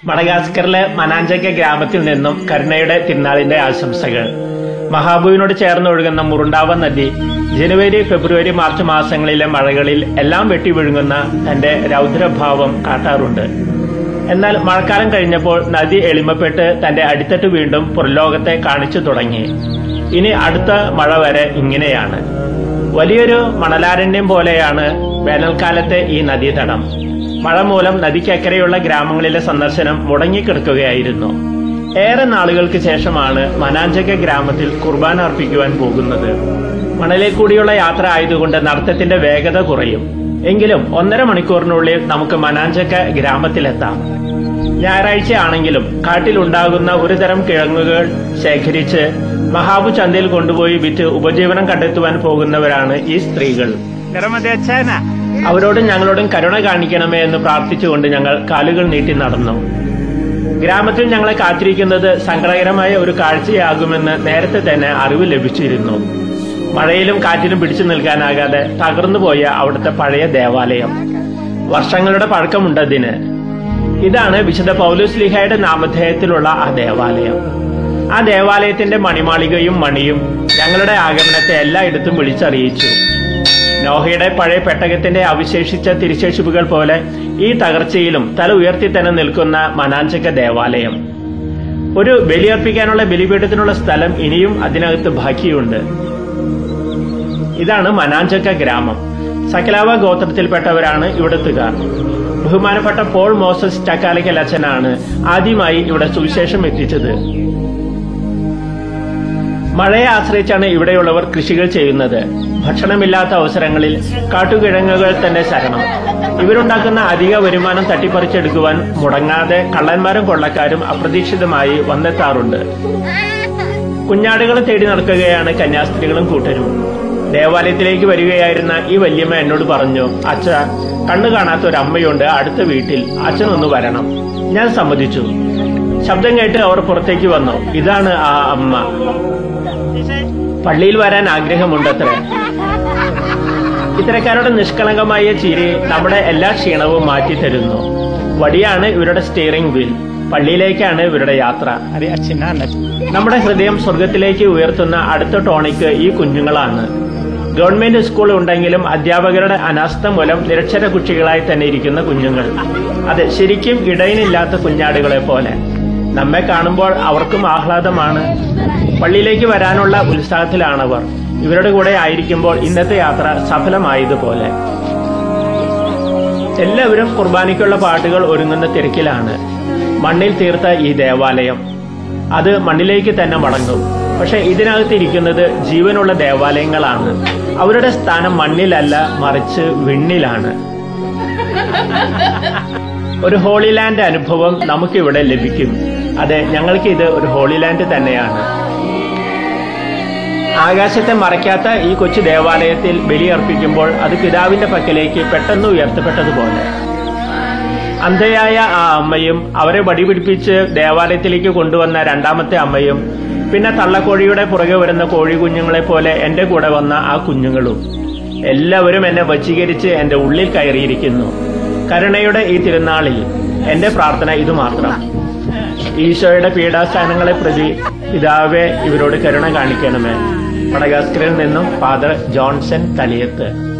മഡഗാസ്കറിലെ മനാഞ്ചക്ക ഗ്രാമത്തിൽ നിന്നും കരുണയുടെ തിരുനാളിന്റെ ആശംസകൾ മഹാബുവിനോട് ചേർന്ന് ഒഴുകുന്ന മുറുണ്ടാവ നദി ജനുവരി ഫെബ്രുവരി മാർച്ച് മാസങ്ങളിലെ മഴകളിൽ എല്ലാം വെട്ടി വിഴുങ്ങുന്ന തന്റെ രൗദ്രഭാവം കാട്ടാറുണ്ട് എന്നാൽ മഴക്കാലം കഴിഞ്ഞപ്പോൾ നദി എളിമപ്പെട്ട് തന്റെ അടിത്തട്ട് വീണ്ടും പുറലോകത്തെ കാണിച്ചു തുടങ്ങി ഇനി അടുത്ത മഴ വരെ ഇങ്ങനെയാണ് വലിയൊരു മണലാരണ്യം പോലെയാണ് വേനൽക്കാലത്തെ ഈ നദീതടം മഴ മൂലം നദിക്കക്കരെയുള്ള ഗ്രാമങ്ങളിലെ സന്ദർശനം മുടങ്ങിക്കിടക്കുകയായിരുന്നു ഏറെ നാളുകൾക്ക് ശേഷമാണ് മനാഞ്ചക ഗ്രാമത്തിൽ കുർബാന അർപ്പിക്കുവാൻ പോകുന്നത് മണലിൽ കൂടിയുള്ള യാത്ര ആയതുകൊണ്ട് നടത്തത്തിന്റെ വേഗത കുറയും എങ്കിലും ഒന്നര മണിക്കൂറിനുള്ളിൽ നമുക്ക് മനാഞ്ചക്ക ഗ്രാമത്തിലെത്താം ഞായറാഴ്ച ആണെങ്കിലും കാട്ടിലുണ്ടാകുന്ന ഒരു തരം കിഴങ്ങുകൾ ശേഖരിച്ച് മഹാബു ചന്തയിൽ കൊണ്ടുപോയി വിറ്റ് ഉപജീവനം കണ്ടെത്തുവാൻ പോകുന്നവരാണ് ഈ സ്ത്രീകൾ അവരോടും ഞങ്ങളോടും കരുണ കാണിക്കണമേ എന്ന് പ്രാർത്ഥിച്ചുകൊണ്ട് ഞങ്ങൾ കാലുകൾ നീട്ടി നടന്നു ഗ്രാമത്തിൽ ഞങ്ങളെ കാത്തിരിക്കുന്നത് സങ്കടകരമായ ഒരു കാഴ്ചയാകുമെന്ന് നേരത്തെ തന്നെ അറിവ് ലഭിച്ചിരുന്നു മഴയിലും കാറ്റിലും പിടിച്ചു നിൽക്കാനാകാതെ തകർന്നുപോയ അവിടുത്തെ പഴയ ദേവാലയം വർഷങ്ങളുടെ പഴക്കമുണ്ടതിന് ഇതാണ് വിശുദ്ധ പൗലോസ് ലിഹയുടെ നാമധേയത്തിലുള്ള ആ ദേവാലയം ആ ദേവാലയത്തിന്റെ മണിമാളികയും മണിയും ഞങ്ങളുടെ ആഗമനത്തെ എല്ലായിടത്തും വിളിച്ചറിയിച്ചു നോഹയുടെ പഴയ പെട്ടകത്തിന്റെ അവശേഷിച്ച തിരിശേഷിപ്പുകൾ പോലെ ഈ തകർച്ചയിലും തല ഉയർത്തി തന്നെ നിൽക്കുന്ന മനാഞ്ചക ദേവാലയം ഒരു ബലിയർപ്പിക്കാനുള്ള ബലിപീഠത്തിനുള്ള സ്ഥലം ഇനിയും അതിനകത്ത് ബാക്കിയുണ്ട് ഇതാണ് മനാഞ്ചക്ക ഗ്രാമം സകലാവ ഗോത്രത്തിൽപ്പെട്ടവരാണ് ഇവിടത്തുകാർ ബഹുമാനപ്പെട്ട പോൾ മോസസ് ചക്കാലക്കൽ അച്ഛനാണ് ആദ്യമായി ഇവിടെ സുവിശേഷം എത്തിച്ചത് മഴയെ ആശ്രയിച്ചാണ് ഇവിടെയുള്ളവർ കൃഷികൾ ചെയ്യുന്നത് ഭക്ഷണമില്ലാത്ത അവസരങ്ങളിൽ കാട്ടുകിഴങ്ങുകൾ തന്നെ ശരണം ഇവരുണ്ടാക്കുന്ന അധിക വരുമാനം തട്ടിപ്പറിച്ചെടുക്കുവാൻ മുടങ്ങാതെ കള്ളന്മാരും കൊള്ളക്കാരും അപ്രതീക്ഷിതമായി വന്നെത്താറുണ്ട് കുഞ്ഞാടുകളെ തേടി നടക്കുകയാണ് കന്യാസ്ത്രീകളും കൂട്ടരും ദേവാലയത്തിലേക്ക് വരികയായിരുന്ന ഈ വല്യമ്മ എന്നോട് പറഞ്ഞു അച്ഛ കണ്ണു കാണാത്ത ഒരു അമ്മയുണ്ട് അടുത്ത വീട്ടിൽ അച്ഛനൊന്ന് വരണം ഞാൻ സമ്മതിച്ചു ശബ്ദം കേട്ട് അവർ പുറത്തേക്ക് വന്നു ഇതാണ് ആ അമ്മ പള്ളിയിൽ വരാൻ ആഗ്രഹമുണ്ടത്രേ ഇത്തരക്കാരുടെ നിഷ്കളങ്കമായ ചിരി നമ്മുടെ എല്ലാ ക്ഷീണവും മാറ്റി തരുന്നു വടിയാണ് ഇവരുടെ സ്റ്റിയറിംഗ് വീൽ പള്ളിയിലേക്കാണ് ഇവരുടെ യാത്ര നമ്മുടെ ഹൃദയം സ്വർഗത്തിലേക്ക് ഉയർത്തുന്ന അടുത്ത ടോണിക്ക് ഈ കുഞ്ഞുങ്ങളാണ് ഗവൺമെന്റ് സ്കൂൾ ഉണ്ടെങ്കിലും അധ്യാപകരുടെ അനാസ്ഥ മൂലം നിരക്ഷര കുട്ടികളായി തന്നെ ഇരിക്കുന്ന കുഞ്ഞുങ്ങൾ അതെ ശരിക്കും ഇടയിനില്ലാത്ത കുഞ്ഞാടുകളെ പോലെ നമ്മെ കാണുമ്പോൾ അവർക്കും ആഹ്ലാദമാണ് പള്ളിയിലേക്ക് വരാനുള്ള ഉത്സാഹത്തിലാണവർ ഇവരുടെ കൂടെ ആയിരിക്കുമ്പോൾ ഇന്നത്തെ യാത്ര സഫലമായതുപോലെ എല്ലാവരും കുർബാനയ്ക്കുള്ള പാട്ടുകൾ ഒരുങ്ങുന്ന തിരക്കിലാണ് മണ്ണിൽ തീർത്ത ഈ ദേവാലയം അത് മണ്ണിലേക്ക് തന്നെ മടങ്ങും പക്ഷെ ഇതിനകത്ത് ഇരിക്കുന്നത് ജീവനുള്ള ദേവാലയങ്ങളാണ് അവരുടെ സ്ഥാനം മണ്ണിലല്ല മറിച്ച് വിണ്ണിലാണ് ഒരു ഹോളി ലാൻഡ് അനുഭവം നമുക്കിവിടെ ലഭിക്കും അതെ ഞങ്ങൾക്ക് ഇത് ഒരു ഹോളി ലാൻഡ് തന്നെയാണ് ആകാശത്തെ മറയ്ക്കാത്ത ഈ കൊച്ചു ദേവാലയത്തിൽ ബലിയർപ്പിക്കുമ്പോൾ അത് പിതാവിന്റെ പക്കലേക്ക് പെട്ടെന്ന് ഉയർത്തപ്പെട്ടതുപോലെ അന്ധയായ ആ അമ്മയും അവരെ വടിപിടിപ്പിച്ച് ദേവാലയത്തിലേക്ക് കൊണ്ടുവന്ന രണ്ടാമത്തെ അമ്മയും പിന്നെ തള്ളക്കോഴിയുടെ പുറകെ വരുന്ന കോഴി കുഞ്ഞുങ്ങളെ പോലെ എന്റെ കൂടെ വന്ന ആ കുഞ്ഞുങ്ങളും എല്ലാവരും എന്നെ വശീകരിച്ച് എന്റെ ഉള്ളിൽ കയറിയിരിക്കുന്നു കരുണയുടെ ഈ തിരുനാളിൽ എന്റെ പ്രാർത്ഥന ഇത് മാത്രം ഈശോയുടെ പീഡാസ്ഥാനങ്ങളെ പ്രതി പിതാവെ ഇവരോട് കരുണ കാണിക്കണമേ മടഗാസ്കറിൽ നിന്നും ഫാദർ ജോൺസൺ തലിയത്ത്